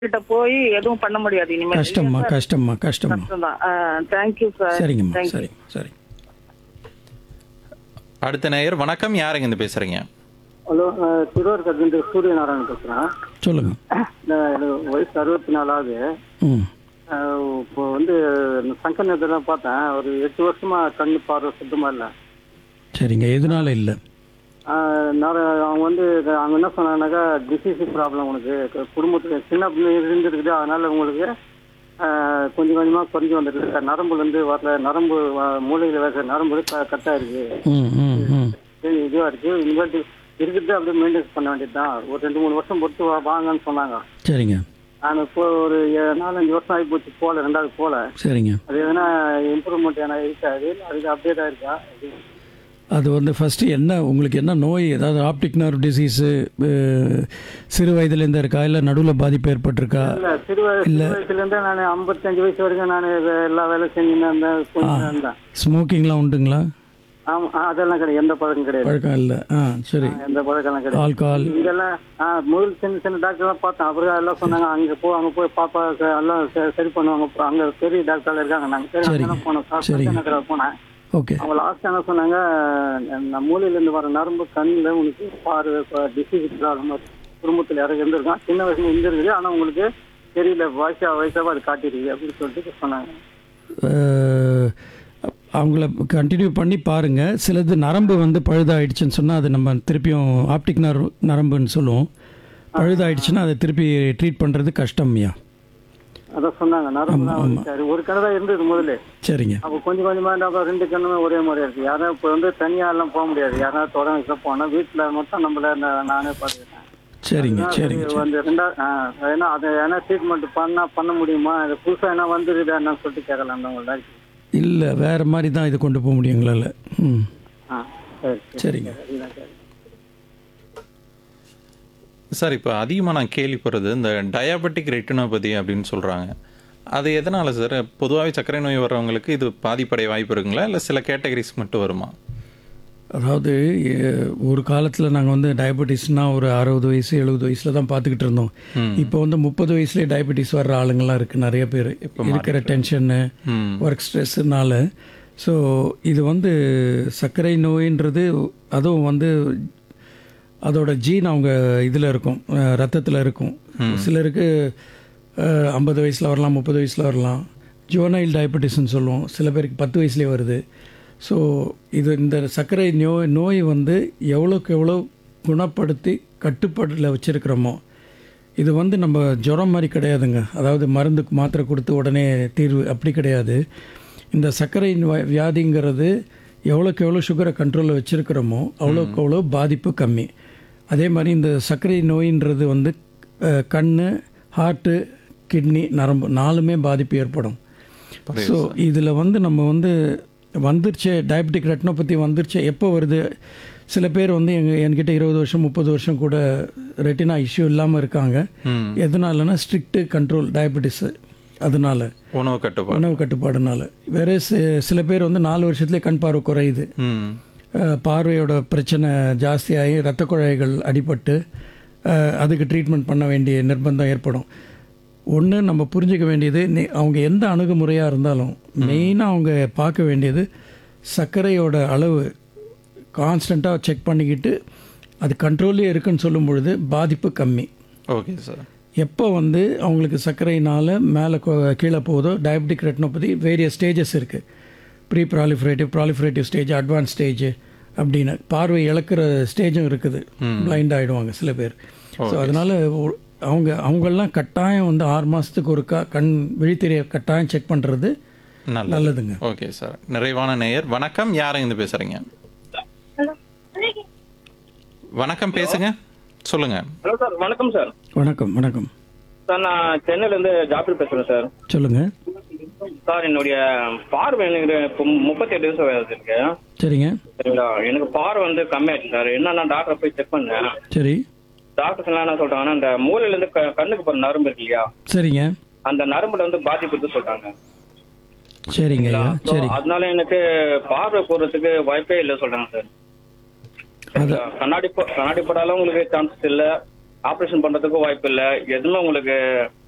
கிட்ட போய் எதுவும் பண்ண முடியாது இனிமேல் கஷ்டம்மா கஷ்டம்மா கஷ்டம்மா கஷ்டம்தான் தேங்க்யூ சார் சரிங்கம்மா தேங்க்யூ சரி சரி அடுத்த நேயர் வணக்கம் யாருங்க இருந்து பேசுறீங்க ஹலோ திருவாரூர் சூரியநாராயணன் பேசுகிறேன் சொல்லுங்க எனக்கு வயசு அறுபத்தி நாலாவது ம் இப்போ வந்து சங்கர் நேரத்தில் பார்த்தேன் ஒரு எட்டு வருஷமா கண்ணு பார்வை சுத்தமாக இல்லை சரிங்க எதனால இல்லை அவங்க வந்து அவங்க என்ன சொன்னாங்கன்னாக்கா டிசீஸ் ப்ராப்ளம் உனக்கு குடும்பத்தில் சின்ன பிள்ளை இருந்துருக்குது அதனால உங்களுக்கு ஆஹ், கொஞ்சம் கொஞ்சமாக குறைஞ்சி வந்துருக்கு நரம்புலேருந்து வரல நரம்பு மூளையில் வேற நரம்பு கட்டாக இருக்கு ம் ம் ம் இதுவாக இருக்கு இனிமேட்டு இருக்கிறது அப்படியே மெயின்டைன்ஸ் பண்ண வேண்டியது தான் ஒரு ரெண்டு மூணு வருஷம் பொறுத்து வா- வாங்கன்னு சொன்னாங்க சரிங்க நான் இப்போ ஒரு ஏ- நாலஞ்சு வருஷம் ஆகி போச்சு போல ரெண்டாவது போல சரிங்க அது எதனா இம்ப்ரூவ்மெண்ட் எதனா இருக்காது அதுக்கு அப்டேட் ஆயிருக்கா அது வந்து ஃபஸ்ட்டு என்ன உங்களுக்கு என்ன நோய் ஏதாவது ஆப்டிக் நர்வ் டிசீஸு சிறு வயதுலேருந்து இருக்கா இல்லை நடுவில் பாதிப்பு ஏற்பட்டிருக்கா இல்ல சிறு வய- சிறு வயசுல இருந்தே நான் ஐம்பத்தஞ்சு வயசு வரைக்கும் நான் எல்லா வேலையும் செஞ்சுன்னு இருந்தேன் கொஞ்சம் இருந்தேன் ஸ்மோக்கிங்லாம் உண்டுங்களா ஆமா ஆ, அதெல்லாம் கிடையாது எந்த பழக்கம் கிடையாது பழக்கம் இல்லை ஆ சரி எந்த பழக்கம் கிடையாது ஆல்கஹால் இங்கெல்லாம் ஆ முதல் சின்ன சின்ன டாக்டர் எல்லாம் பார்த்தேன் அப்புறம் எல்லாம் சொன்னாங்க அங்க போ அங்க போய் பாப்பா ச- எல்லாம் ச- சரி பண்ணுவாங்க அப்புறம் அங்க பெரிய டாக்டர் இருக்காங்க நாங்க சரி சரிங்க. அங்கெல்லாம் போனோம் சரிங்க. சார் போனேன் ஓகே அவங்க லாஸ்ட் என்ன சொன்னாங்க நம்ம மூலையில இருந்து வர நரம்பு கண்ணில் உனக்கு பார்வை டிசீஸ் ப்ராப்ளம் குடும்பத்தில் யாரும் இருந்திருக்கான் சின்ன வயசுல இருந்திருக்குது ஆனா உங்களுக்கு தெரியல வயசா வயசாவா அது காட்டிருக்கு அப்படின்னு சொல்லிட்டு சொன்னாங்க அஹ், அவங்கள கண்டினியூ பண்ணி பாருங்கள் சிலது நரம்பு வந்து பழுதாயிடுச்சுன்னு சொன்னால் அது நம்ம திருப்பியும் ஆப்டிக் நரம்பு நரம்புன்னு சொல்லுவோம் பழுதாயிடுச்சுன்னா அதை திருப்பி ட்ரீட் பண்ணுறது கஷ்டம்யா அதான் சொன்னாங்க நரம்பு சரி ஒரு கண்ணு தான் இருந்தது முதல்ல சரிங்க அப்போ கொஞ்சம் கொஞ்சமா இருந்தா அப்புறம் ரெண்டு கண்ணுமே ஒரே மாதிரியா இருக்கு யாரும் இப்போ வந்து தனியா எல்லாம் போக முடியாது யாராவது தொடர்ந்து போனா வீட்டுல மட்டும் நம்மள நா- நானே பார்த்துக்கிட்டேன் சரிங்க சரிங்க இது வந்து ரெண்டா ஆ, ஏன்னா அதை ஏன்னா ட்ரீட்மெண்ட் பண்ணா பண்ண முடியுமா இது புதுசா என்ன வந்துருதா என்ன சொல்லிட்டு கேட்கலாம் உங்கள்ட்ட இல்லை வேறு மாதிரி தான் இது கொண்டு போக முடியும் எங்களால் ம் ஆ சரி சரி சரிங்க சரிதான் சரி சார் இப்போ அதிகமாக நான் கேள்விப்படுறது இந்த டயாபெட்டிக் ரெட்டினோபதி அப்படின்னு சொல்கிறாங்க அது எதனால் சார் பொதுவாகவே சர்க்கரை நோய் வர்றவங்களுக்கு இது பாதிப்படைய வாய்ப்பு இருக்குங்களா இல்லை சில கேட்டகரிஸ் மட்டும் வருமா அதாவது எ- ஒரு காலத்தில் நாங்கள் வந்து டயபெட்டிஸ்னால் ஒரு அறுபது வயசு எழுபது வயசில் தான் பார்த்துக்கிட்டு இருந்தோம் இப்போ வந்து முப்பது வயசுலேயே டயபெட்டிஸ் வர்ற ஆளுங்கள்லாம் இருக்குது நிறைய பேர் இருக்கிற டென்ஷன்னு ம் ஒர்க் ஸ்ட்ரெஸ்ஸுனால ஸோ இது வந்து சர்க்கரை நோயின்றது அதுவும் வந்து அதோட ஜீன் அவங்க இதில் இருக்கும் ரத்தத்தில் இருக்கும் சிலருக்கு ஐம்பது வயசில் வரலாம் முப்பது வயசில் வரலாம் ஜுவனைல் டயபெட்டிஸ்ன்னு சொல்லுவோம் சில பேருக்கு பத்து வயசுலேயே வருது ஸோ இது இந்த சர்க்கரை நோய் நோய் வந்து எவ்வளோக்கு எவ்வளோ குணப்படுத்தி கட்டுப்பாட்டில் வச்சுருக்கிறோமோ இது வந்து நம்ம ஜுரம் மாதிரி கிடையாதுங்க அதாவது மருந்து மாத்திரை கொடுத்து உடனே தீர்வு அப்படி கிடையாது இந்த சர்க்கரை நோய் வியாதிங்கிறது எவ்வளோக்கு எவ்வளோ சுகரை கண்ட்ரோலில் வச்சுருக்கிறோமோ அவ்வளோக்கு அவ்வளோ பாதிப்பு கம்மி அதே மாதிரி இந்த சர்க்கரை நோயின்றது வந்து அஹ், கண்ணு ஹார்ட்டு கிட்னி நரம்பு நாலுமே பாதிப்பு ஏற்படும் ஸோ இதில் வந்து நம்ம வந்து வந்துருச்சே டயபெட்டிக் ரெட்டினோபதி வந்துருச்சே எப்போ வருது சில பேர் வந்து எங்கள் என்கிட்ட இருபது வருஷம் முப்பது வருஷம் கூட ரெட்டினா இஷ்யூ இல்லாமல் இருக்காங்க ம் எதனாலனா ஸ்ட்ரிக்ட்டு கண்ட்ரோல் டயபெட்டிஸு அதனால உணவு கட்டுப்பாடு உணவு கட்டுப்பாடுனால வேற சி- சில பேர் வந்து நாலு வருஷத்துலேயே கண் பார்வை குறையுது ம் அஹ், பார்வையோட பிரச்சனை ஜாஸ்தியாகி இரத்த குழாய்கள் அடிபட்டு அஹ், அதுக்கு ட்ரீட்மெண்ட் பண்ண வேண்டிய நிர்பந்தம் ஏற்படும் ஒன்று நம்ம புரிஞ்சுக்க வேண்டியது நீ- அவங்க எந்த அணுகுமுறையாக இருந்தாலும் மெயினாக அவங்க பார்க்க வேண்டியது சர்க்கரையோட அளவு கான்ஸ்டண்ட்டாக செக் பண்ணிக்கிட்டு அது கண்ட்ரோல்லே இருக்குன்னு சொல்லும் பொழுது பாதிப்பு கம்மி ஓகே சார் எப்போ வந்து அவங்களுக்கு சர்க்கரையினால் மேலே கீழே போகுதோ டயபெட்டிக் ரெட்டினோபதி வேரியஸ் ஸ்டேஜஸ் இருக்குது pre proliferative proliferative stage advance stage அப்படின்னு பார்வை இழக்கிற ஸ்டேஜும் இருக்குது பிளைண்ட் ஆகிடுவாங்க சில பேர் ஸோ அதனால் அவங்க அவங்கெல்லாம் கட்டாயம் வந்து ஆறு மாதத்துக்கு ஒருக்கா கண் விழித்திரையை கட்டாயம் செக் பண்ணுறது நல்லது நல்லதுங்க ஓகே சார் நிறைவான நேயர் வணக்கம் யாருங்க இருந்து பேசுகிறீங்க வணக்கம் பேசுங்க சொல்லுங்க ஹலோ சார் வணக்கம் சார் வணக்கம் வணக்கம் சார் நான் சென்னையில இருந்து ஜாபர் பேசுறேன் சார் சொல்லுங்கள் சார் என்னுடைய பார்வை எனக்கு இப்போ முப்பத்தி எட்டு வயசு வயசு இருக்கு சரிங்க சரிங்களா எனக்கு பார்வை வந்து கம்மியாயிடுச்சு சார் என்னன்னா டாக்டர் போய் செக் பண்ணேன் சரி டாக்டர்ஸ் எல்லாம் என்ன சொல்றாங்கன்னா அந்த மூலையில இருந்து க- கண்ணுக்கு போற நரம்பு இருக்கு இல்லையா சரிங்க அந்த நரம்புல வந்து பாதிப்பு இருக்கு சொல்றாங்க சரிங்க ஐயா So, சரி அதனால எனக்கு பார்வை போறதுக்கு வாய்ப்பே இல்லை சொல்றாங்க சார் சரிங்களா? கண்ணாடி போ- கண்ணாடி போட்டாலும் உங்களுக்கு சான்சஸ் இல்ல ஆபரேஷன் பண்றதுக்கும் வாய்ப்பு இல்ல எதுவுமே உங்களுக்கு